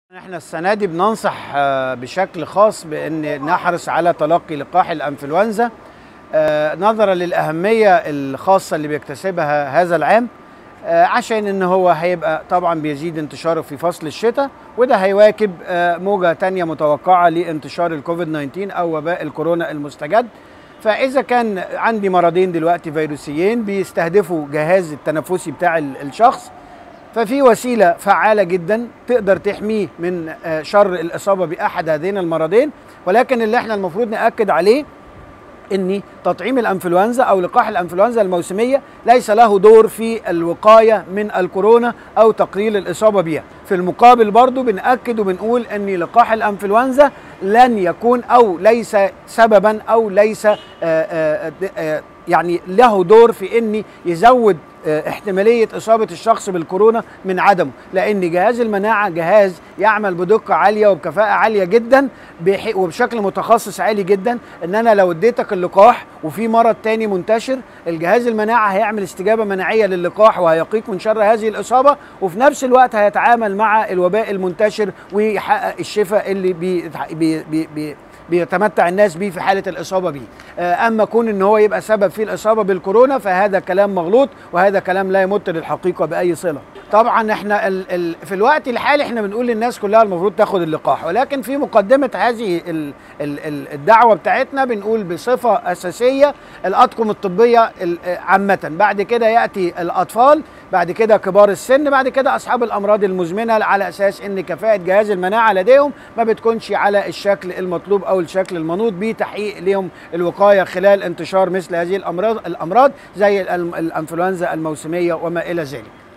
احنا السنه دي بننصح آه، بشكل خاص بان نحرص على تلقي لقاح الانفلونزا آه، نظرا للاهميه الخاصه اللي بيكتسبها هذا العام آه، عشان ان هو هيبقى طبعا بيزيد انتشاره في فصل الشتاء وده هيواكب آه، موجه تانية متوقعه لانتشار الكوفيد 19 او وباء الكورونا المستجد فاذا كان عندي مرضين دلوقتي فيروسيين بيستهدفوا جهاز التنفسي بتاع ال- الشخص ففي وسيله فعاله جدا تقدر تحميه من آه، شر الاصابه باحد هذين المرضين ولكن اللي احنا المفروض ناكد عليه ان تطعيم الانفلونزا او لقاح الانفلونزا الموسميه ليس له دور في الوقايه من الكورونا او تقليل الاصابه بها في المقابل برضو بنأكد وبنقول ان لقاح الانفلونزا لن يكون او ليس سببا او ليس آه، آه، آه، يعني له دور في ان يزود آه، احتماليه اصابه الشخص بالكورونا من عدمه لان جهاز المناعه جهاز يعمل بدقه عاليه وبكفاءه عاليه جدا بح- وبشكل متخصص عالي جدا ان انا لو اديتك اللقاح وفي مرض تاني منتشر الجهاز المناعه هيعمل استجابه مناعيه للقاح وهيقيك من شر هذه الاصابه وفي نفس الوقت هيتعامل مع الوباء المنتشر ويحقق الشفاء اللي بي بي بي بي بيتمتع الناس بيه في حاله الاصابه بيه آه، اما كون ان هو يبقى سبب في الاصابه بالكورونا فهذا كلام مغلوط وهذا كلام لا يمت للحقيقه باي صله طبعا احنا ال ال في الوقت الحالي احنا بنقول للناس كلها المفروض تاخد اللقاح ولكن في مقدمه هذه ال ال ال الدعوه بتاعتنا بنقول بصفه اساسيه الاطقم الطبيه ال- آه، عامه بعد كده ياتي الاطفال بعد كده كبار السن بعد كده اصحاب الامراض المزمنه على اساس ان كفاءه جهاز المناعه لديهم ما بتكونش على الشكل المطلوب او الشكل المنوط بتحقيق لهم الوقايه خلال انتشار مثل هذه الامراض الامراض زي الأم- الانفلونزا الموسميه وما الى ذلك